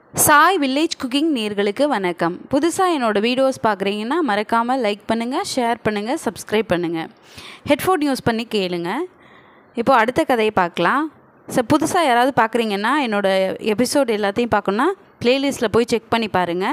Sai village cooking நேர்களுக்கு வணக்கம் புதுசாக என்னோடய வீடியோஸ் பார்க்குறீங்கன்னா மறக்காமல் லைக் பண்ணுங்கள் ஷேர் பண்ணுங்கள் சப்ஸ்கிரைப் பண்ணுங்கள் ஹெட்ஃபோன் யூஸ் பண்ணி கேளுங்க இப்போது அடுத்த கதையை பார்க்கலாம் ஸோ புதுசாக யாராவது பார்க்குறீங்கன்னா என்னோடய எபிசோட் எல்லாத்தையும் பார்க்கணுன்னா ப்ளேலிஸ்ட்டில் போய் செக் பண்ணி பாருங்கள்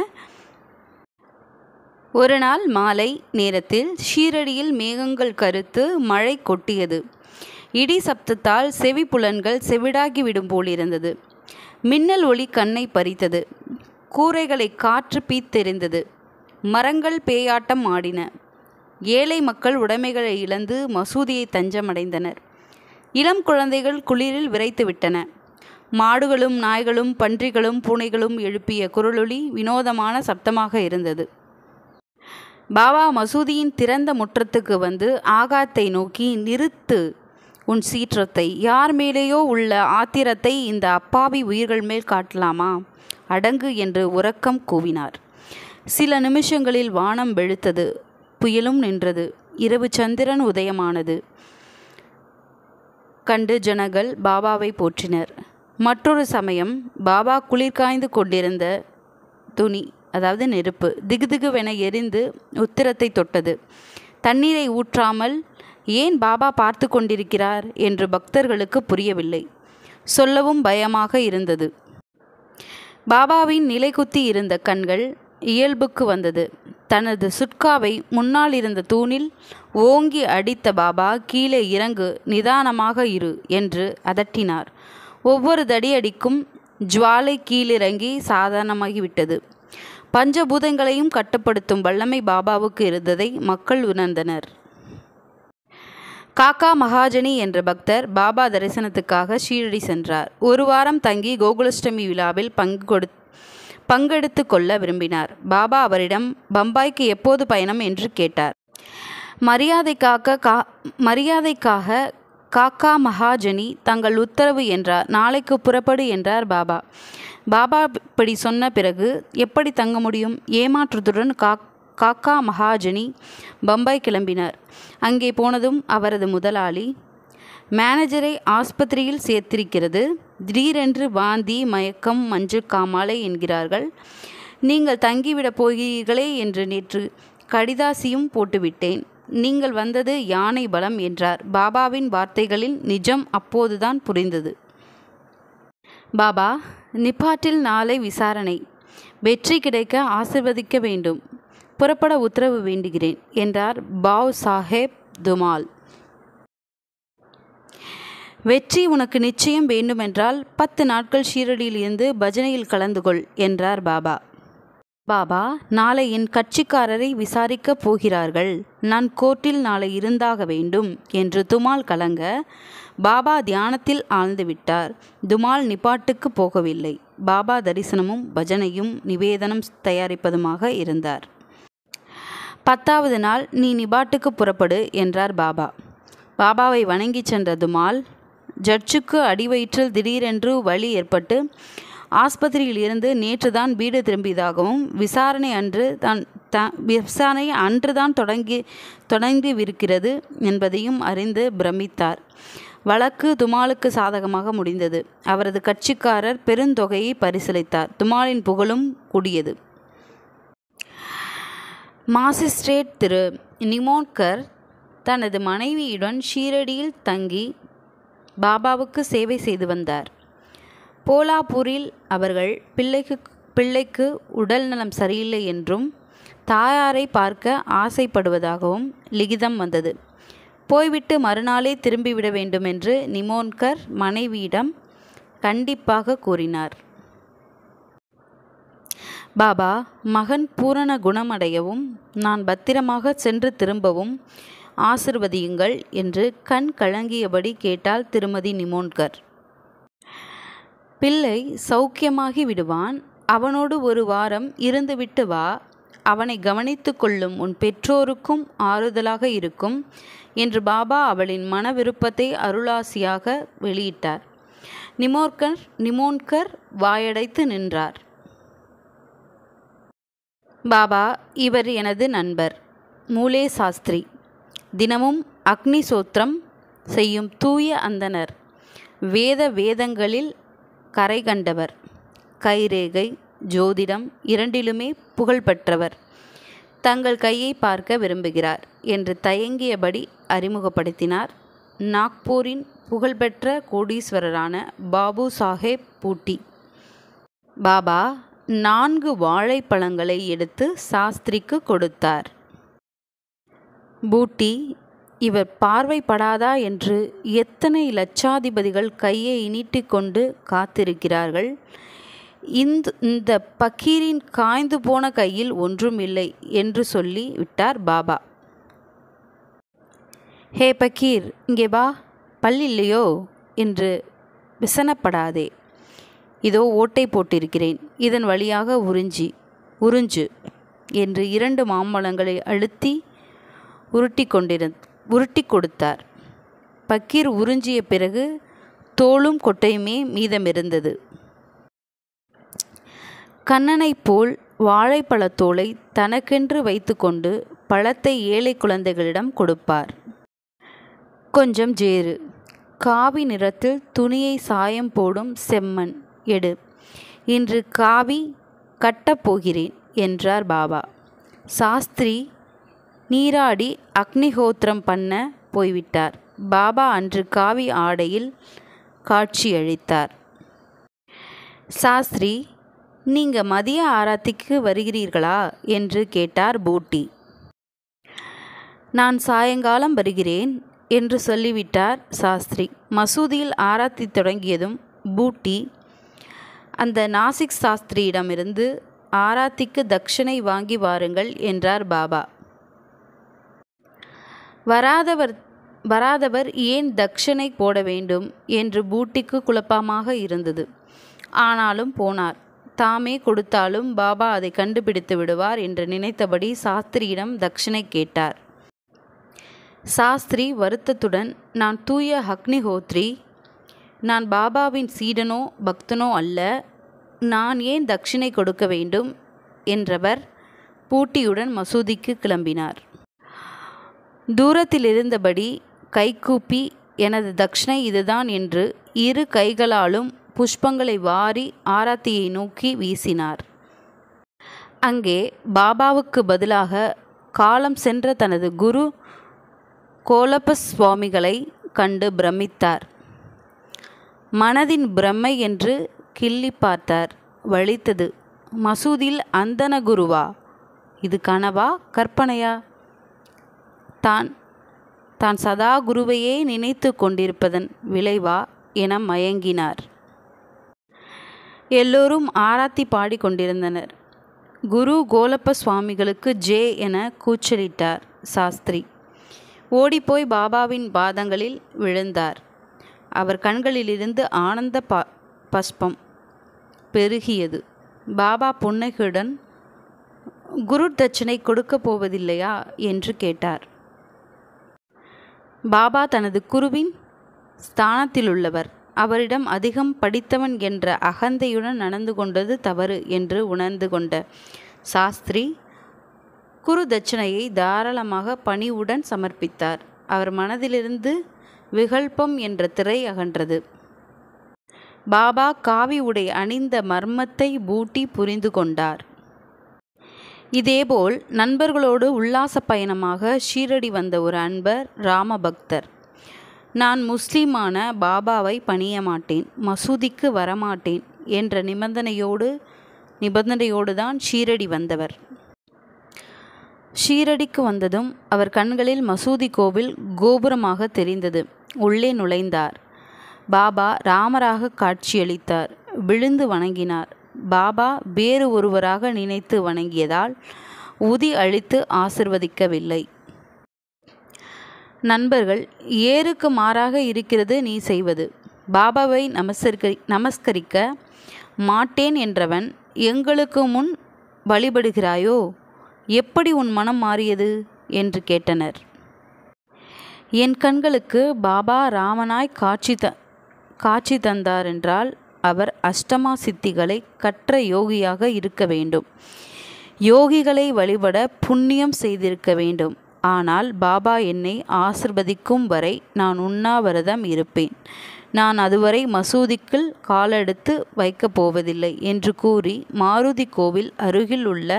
ஒரு நாள் மாலை நேரத்தில் ஷீரடியில் மேகங்கள் கருத்து மழை கொட்டியது இடி சப்தத்தால் செவி புலன்கள் செவிடாகி விடும் போல் இருந்தது மின்னல் ஒளி கண்ணை பறித்தது கூரைகளை காற்று பீத்தெறிந்தது மரங்கள் பேயாட்டம் ஆடின ஏழை மக்கள் உடைமைகளை இழந்து மசூதியை தஞ்சமடைந்தனர் இளம் குழந்தைகள் குளிரில் விரைத்து விட்டன மாடுகளும் நாய்களும் பன்றிகளும் பூனைகளும் எழுப்பிய குரலொளி வினோதமான சப்தமாக இருந்தது பாபா மசூதியின் திறந்த முற்றத்துக்கு வந்து ஆகாத்தை நோக்கி நிறுத்து உன் சீற்றத்தை யார் மேலேயோ உள்ள ஆத்திரத்தை இந்த அப்பாவி உயிர்கள் மேல் காட்டலாமா அடங்கு என்று உறக்கம் கூவினார் சில நிமிஷங்களில் வானம் வெளுத்தது புயலும் நின்றது இரவு சந்திரன் உதயமானது கண்டு ஜனங்கள் பாபாவை போற்றினர் மற்றொரு சமயம் பாபா குளிர் காய்ந்து கொண்டிருந்த துணி அதாவது நெருப்பு திகுதிகுவென எரிந்து உத்திரத்தை தொட்டது தண்ணீரை ஊற்றாமல் ஏன் பாபா பார்த்து கொண்டிருக்கிறார் என்று பக்தர்களுக்கு புரியவில்லை சொல்லவும் பயமாக இருந்தது பாபாவின் நிலைகுத்தி இருந்த கண்கள் இயல்புக்கு வந்தது தனது சுட்காவை முன்னால் இருந்த தூணில் ஓங்கி அடித்த பாபா கீழே இறங்கு நிதானமாக இரு என்று அதட்டினார் ஒவ்வொரு தடியடிக்கும் ஜுவாலை கீழிறங்கி சாதாரணமாகிவிட்டது பஞ்சபூதங்களையும் கட்டுப்படுத்தும் வல்லமை பாபாவுக்கு இருந்ததை மக்கள் உணர்ந்தனர் காக்கா மகாஜனி என்ற பக்தர் பாபா தரிசனத்துக்காக ஷீரடி சென்றார் ஒரு வாரம் தங்கி கோகுலஷ்டமி விழாவில் பங்கு கொடு பங்கெடுத்து கொள்ள விரும்பினார் பாபா அவரிடம் பம்பாய்க்கு எப்போது பயணம் என்று கேட்டார் மரியாதைக்காக கா மரியாதைக்காக காக்கா மகாஜனி தங்கள் உத்தரவு என்றார் நாளைக்கு புறப்படு என்றார் பாபா பாபா இப்படி சொன்ன பிறகு எப்படி தங்க முடியும் ஏமாற்றத்துடன் கா காக்கா மகாஜனி பம்பாய் கிளம்பினார் அங்கே போனதும் அவரது முதலாளி மேனேஜரை ஆஸ்பத்திரியில் சேர்த்திருக்கிறது திடீரென்று வாந்தி மயக்கம் மஞ்சள் காமாலை என்கிறார்கள் நீங்கள் தங்கிவிடப் போகிறீர்களே என்று நேற்று கடிதாசியும் போட்டுவிட்டேன் நீங்கள் வந்தது யானை பலம் என்றார் பாபாவின் வார்த்தைகளில் நிஜம் அப்போதுதான் புரிந்தது பாபா நிப்பாட்டில் நாளை விசாரணை வெற்றி கிடைக்க ஆசிர்வதிக்க வேண்டும் புறப்பட உத்தரவு வேண்டுகிறேன் என்றார் பாவ் சாஹேப் துமால் வெற்றி உனக்கு நிச்சயம் வேண்டுமென்றால் பத்து நாட்கள் ஷீரடியில் இருந்து பஜனையில் கலந்து கொள் என்றார் பாபா பாபா நாளை என் கட்சிக்காரரை விசாரிக்கப் போகிறார்கள் நான் கோர்ட்டில் நாளை இருந்தாக வேண்டும் என்று துமால் கலங்க பாபா தியானத்தில் ஆழ்ந்து விட்டார் துமால் நிப்பாட்டுக்கு போகவில்லை பாபா தரிசனமும் பஜனையும் நிவேதனம் தயாரிப்பதுமாக இருந்தார் பத்தாவது நாள் நீ நிபாட்டுக்கு புறப்படு என்றார் பாபா பாபாவை வணங்கி சென்ற துமால் ஜட்ஜுக்கு அடிவயிற்றில் திடீரென்று வலி ஏற்பட்டு ஆஸ்பத்திரியில் இருந்து நேற்று தான் வீடு திரும்பியதாகவும் விசாரணை அன்று தான் த விசாரணை அன்று தான் தொடங்கி தொடங்கிவிருக்கிறது என்பதையும் அறிந்து பிரமித்தார் வழக்கு துமாலுக்கு சாதகமாக முடிந்தது அவரது கட்சிக்காரர் பெருந்தொகையை பரிசீலித்தார் துமாலின் புகழும் கூடியது மாசிஸ்ட்ரேட் திரு நிமோன்கர் தனது மனைவியுடன் ஷீரடியில் தங்கி பாபாவுக்கு சேவை செய்து வந்தார் போலாப்பூரில் அவர்கள் பிள்ளைக்கு பிள்ளைக்கு உடல் நலம் சரியில்லை என்றும் தாயாரை பார்க்க ஆசைப்படுவதாகவும் லிகிதம் வந்தது போய்விட்டு மறுநாளே திரும்பிவிட வேண்டும் என்று நிமோன்கர் மனைவியிடம் கண்டிப்பாக கூறினார் பாபா மகன் பூரண குணமடையவும் நான் பத்திரமாக சென்று திரும்பவும் ஆசிர்வதியுங்கள் என்று கண் கலங்கியபடி கேட்டாள் திருமதி நிமோன்கர் பிள்ளை சௌக்கியமாகி விடுவான் அவனோடு ஒரு வாரம் இருந்துவிட்டு வா அவனை கவனித்து கொள்ளும் உன் பெற்றோருக்கும் ஆறுதலாக இருக்கும் என்று பாபா அவளின் மன விருப்பத்தை அருளாசியாக வெளியிட்டார் நிமோன்கர் நிமோன்கர் வாயடைத்து நின்றார் பாபா இவர் எனது நண்பர் மூலே சாஸ்திரி தினமும் அக்னி சோத்திரம் செய்யும் தூய அந்தனர் வேத வேதங்களில் கரை கண்டவர் கைரேகை ஜோதிடம் இரண்டிலுமே புகழ்பெற்றவர் தங்கள் கையை பார்க்க விரும்புகிறார் என்று தயங்கியபடி அறிமுகப்படுத்தினார் நாக்பூரின் புகழ்பெற்ற கோடீஸ்வரரான பாபு சாஹேப் பூட்டி பாபா நான்கு வாழைப்பழங்களை எடுத்து சாஸ்திரிக்கு கொடுத்தார் பூட்டி இவர் பார்வைப்படாதா என்று எத்தனை லட்சாதிபதிகள் கையை நீட்டிக்கொண்டு காத்திருக்கிறார்கள் இந்த இந்த பக்கீரின் காய்ந்து போன கையில் ஒன்றும் இல்லை என்று சொல்லி விட்டார் பாபா ஹே பக்கீர் இங்கே வா பல் இல்லையோ என்று விசனப்படாதே இதோ ஓட்டை போட்டிருக்கிறேன் இதன் வழியாக உறிஞ்சி உறிஞ்சு என்று இரண்டு மாம்பழங்களை அழுத்தி உருட்டி கொண்டிரு உருட்டி கொடுத்தார் பக்கீர் உறிஞ்சிய பிறகு தோளும் கொட்டையுமே மீதமிருந்தது கண்ணனைப் போல் வாழைப்பழத்தோலை தனக்கென்று வைத்துக்கொண்டு பழத்தை ஏழை குழந்தைகளிடம் கொடுப்பார் கொஞ்சம் ஜேறு காவி நிறத்தில் துணியை சாயம் போடும் செம்மண் எடு இன்று காவி கட்டப் போகிறேன் என்றார் பாபா சாஸ்திரி நீராடி அக்னிஹோத்திரம் பண்ண போய்விட்டார் பாபா அன்று காவி ஆடையில் காட்சியளித்தார் சாஸ்திரி நீங்க மதிய ஆராத்திக்கு வருகிறீர்களா என்று கேட்டார் பூட்டி நான் சாயங்காலம் வருகிறேன் என்று சொல்லிவிட்டார் சாஸ்திரி மசூதியில் ஆராத்தி தொடங்கியதும் பூட்டி அந்த நாசிக் சாஸ்திரியிடமிருந்து ஆராத்திக்கு தட்சணை வாங்கி வாருங்கள் என்றார் பாபா வராதவர் வராதவர் ஏன் தட்சணை போட வேண்டும் என்று பூட்டிக்கு குழப்பமாக இருந்தது ஆனாலும் போனார் தாமே கொடுத்தாலும் பாபா அதை கண்டுபிடித்து விடுவார் என்று நினைத்தபடி சாஸ்திரியிடம் தட்சணை கேட்டார் சாஸ்திரி வருத்தத்துடன் நான் தூய அக்னிஹோத்ரி நான் பாபாவின் சீடனோ பக்தனோ அல்ல நான் ஏன் தட்சிணை கொடுக்க வேண்டும் என்றவர் பூட்டியுடன் மசூதிக்கு கிளம்பினார் தூரத்தில் இருந்தபடி கைகூப்பி எனது தட்சிணை இதுதான் என்று இரு கைகளாலும் புஷ்பங்களை வாரி ஆராத்தியை நோக்கி வீசினார் அங்கே பாபாவுக்கு பதிலாக காலம் சென்ற தனது குரு கோலப்ப சுவாமிகளை கண்டு பிரமித்தார் மனதின் பிரம்மை என்று கிள்ளி பார்த்தார் வலித்தது மசூதியில் அந்தன குருவா இது கனவா கற்பனையா தான் தான் சதா குருவையே நினைத்து கொண்டிருப்பதன் விளைவா என மயங்கினார் எல்லோரும் ஆராத்தி பாடிக்கொண்டிருந்தனர் குரு கோலப்ப சுவாமிகளுக்கு ஜே என கூச்சலிட்டார் சாஸ்திரி ஓடிப்போய் பாபாவின் பாதங்களில் விழுந்தார் அவர் கண்களிலிருந்து ஆனந்த ப பஸ்பம் பெருகியது பாபா புன்னகையுடன் குரு தட்சணை கொடுக்கப் போவதில்லையா என்று கேட்டார் பாபா தனது குருவின் ஸ்தானத்தில் உள்ளவர் அவரிடம் அதிகம் படித்தவன் என்ற அகந்தையுடன் நடந்து கொண்டது தவறு என்று உணர்ந்து கொண்ட சாஸ்திரி குரு தட்சணையை தாராளமாக பணிவுடன் சமர்ப்பித்தார் அவர் மனதிலிருந்து விகல்பம் என்ற திரை அகன்றது பாபா காவி உடை அணிந்த மர்மத்தை பூட்டி புரிந்து கொண்டார் இதேபோல் நண்பர்களோடு உல்லாச பயணமாக ஷீரடி வந்த ஒரு அன்பர் ராமபக்தர் நான் முஸ்லீமான பாபாவை பணிய மாட்டேன் மசூதிக்கு வரமாட்டேன் என்ற நிபந்தனையோடு நிபந்தனையோடு தான் ஷீரடி வந்தவர் ஷீரடிக்கு வந்ததும் அவர் கண்களில் மசூதி கோவில் கோபுரமாக தெரிந்தது உள்ளே நுழைந்தார் பாபா ராமராக காட்சியளித்தார் விழுந்து வணங்கினார் பாபா வேறு ஒருவராக நினைத்து வணங்கியதால் உதி அளித்து ஆசிர்வதிக்கவில்லை நண்பர்கள் ஏருக்கு மாறாக இருக்கிறது நீ செய்வது பாபாவை நமஸ்கரி நமஸ்கரிக்க மாட்டேன் என்றவன் எங்களுக்கு முன் வழிபடுகிறாயோ எப்படி உன் மனம் மாறியது என்று கேட்டனர் என் கண்களுக்கு பாபா ராமனாய் காட்சி த காட்சி தந்தார் என்றால் அவர் அஷ்டமா சித்திகளை கற்ற யோகியாக இருக்க வேண்டும் யோகிகளை வழிபட புண்ணியம் செய்திருக்க வேண்டும் ஆனால் பாபா என்னை ஆசிர்வதிக்கும் வரை நான் உண்ணாவிரதம் இருப்பேன் நான் அதுவரை மசூதிக்குள் காலெடுத்து வைக்கப் போவதில்லை என்று கூறி மாருதி கோவில் அருகில் உள்ள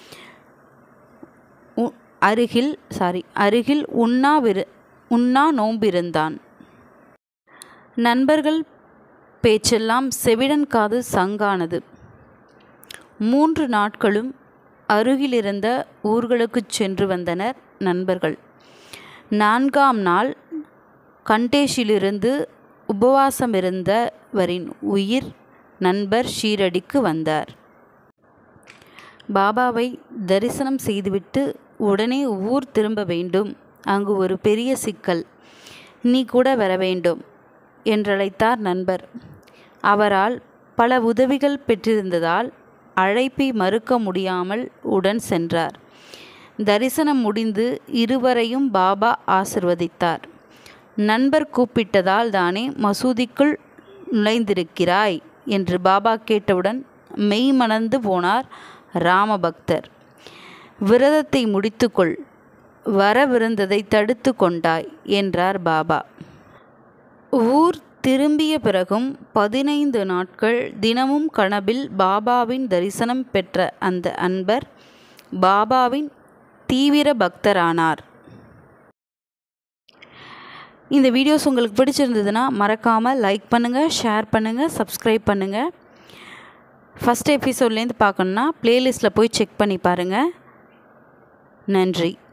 உ- அருகில் சாரி அருகில் உண்ணாவிரு உண்ணா நோம்பிருந்தான் நண்பர்கள் பேச்செல்லாம் செவிடன் காது சங்கானது மூன்று நாட்களும் அருகிலிருந்த ஊர்களுக்குச் சென்று வந்தனர் நண்பர்கள் நான்காம் நாள் கண்டேஷிலிருந்து உபவாசமிருந்தவரின் உயிர் நண்பர் ஷீரடிக்கு வந்தார் பாபாவை தரிசனம் செய்துவிட்டு உடனே ஊர் திரும்ப வேண்டும் அங்கு ஒரு பெரிய சிக்கல் நீ கூட வர வேண்டும் என்றழைத்தார் நண்பர் அவரால் பல உதவிகள் பெற்றிருந்ததால் அழைப்பை மறுக்க முடியாமல் உடன் சென்றார் தரிசனம் முடிந்து இருவரையும் பாபா ஆசிர்வதித்தார் நண்பர் கூப்பிட்டதால் தானே மசூதிக்குள் நுழைந்திருக்கிறாய் என்று பாபா கேட்டவுடன் மெய் மணந்து போனார் ராமபக்தர் விரதத்தை முடித்துக்கொள் வரவிருந்ததை தடுத்து கொண்டாய் என்றார் பாபா ஊர் திரும்பிய பிறகும் பதினைந்து நாட்கள் தினமும் கனவில் பாபாவின் தரிசனம் பெற்ற அந்த அன்பர் பாபாவின் தீவிர பக்தரானார் இந்த வீடியோஸ் உங்களுக்கு பிடிச்சிருந்ததுன்னா மறக்காமல் லைக் பண்ணுங்கள் ஷேர் பண்ணுங்கள் சப்ஸ்கிரைப் பண்ணுங்கள் ஃபஸ்ட் எபிசோட்லேருந்து பார்க்கணுன்னா ப்ளேலிஸ்ட்டில் போய் செக் பண்ணி பாருங்கள் நன்றி